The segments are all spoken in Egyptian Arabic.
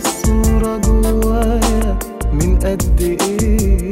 الصورة جوايا من قد ايه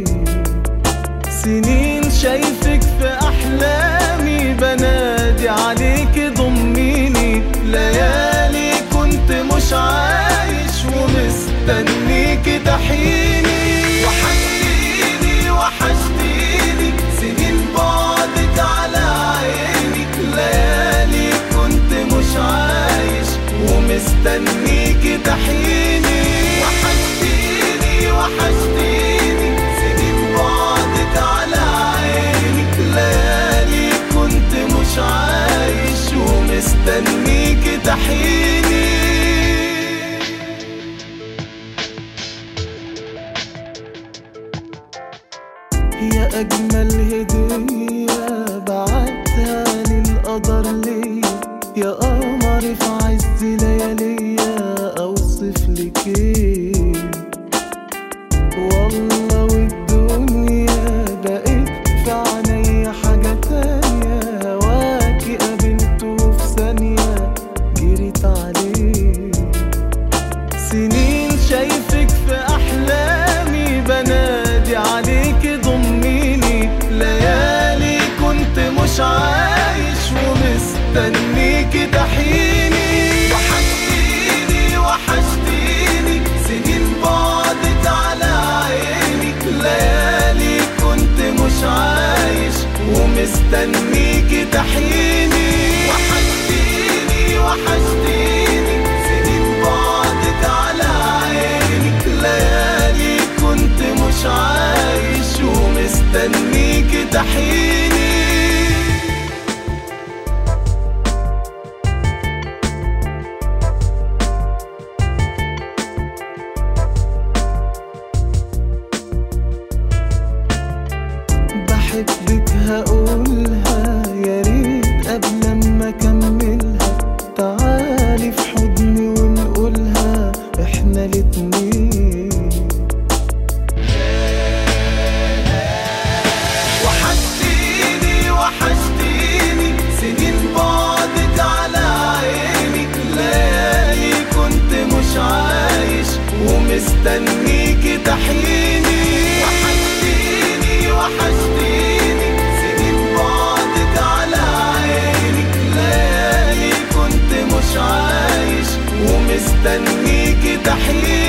سنين شايفك في احلامي بنادي عليك ضميني ليالي كنت مش عايش ومستنيك تحيني وحشتيني وحشتيني سنين بعدك على عيني ليالي كنت مش عايش ومستنيك تحيني وحشتيني وحشتيني سنين بعدك على عيني ليالي كنت مش عايش ومستنيك تحيني يا أجمل هدية بعتها للقدر ليا يا قمر في عز لياليا أوصف لك إيه والله والدنيا بقت في عينيا حاجة تانية هواكي قابلته في ثانية جريت عليه سنين شايفك في احلامي بنادي عليك ضميني ليالي كنت مش عايش ومستنيك تحيني وحشتيني وحشتيني سنين بعدت على عيني ليالي كنت مش عايش ومستنيك تحيني وحشتيني وحشتيني سنين بعدت على عيني ليالي كنت مش عايش ومستنيك تحيني بحبك هقولها يا ريت قبل ما اكملها تعالي في حضني ونقولها احنا الاتنين وحشتيني وحشتيني سنين بعدك على عيني ليالي كنت مش عايش ومستنيك تحيني وحشتيني وحشتيني سنين بعدك على عيني ليالي كنت مش عايش ومستنيك تحيني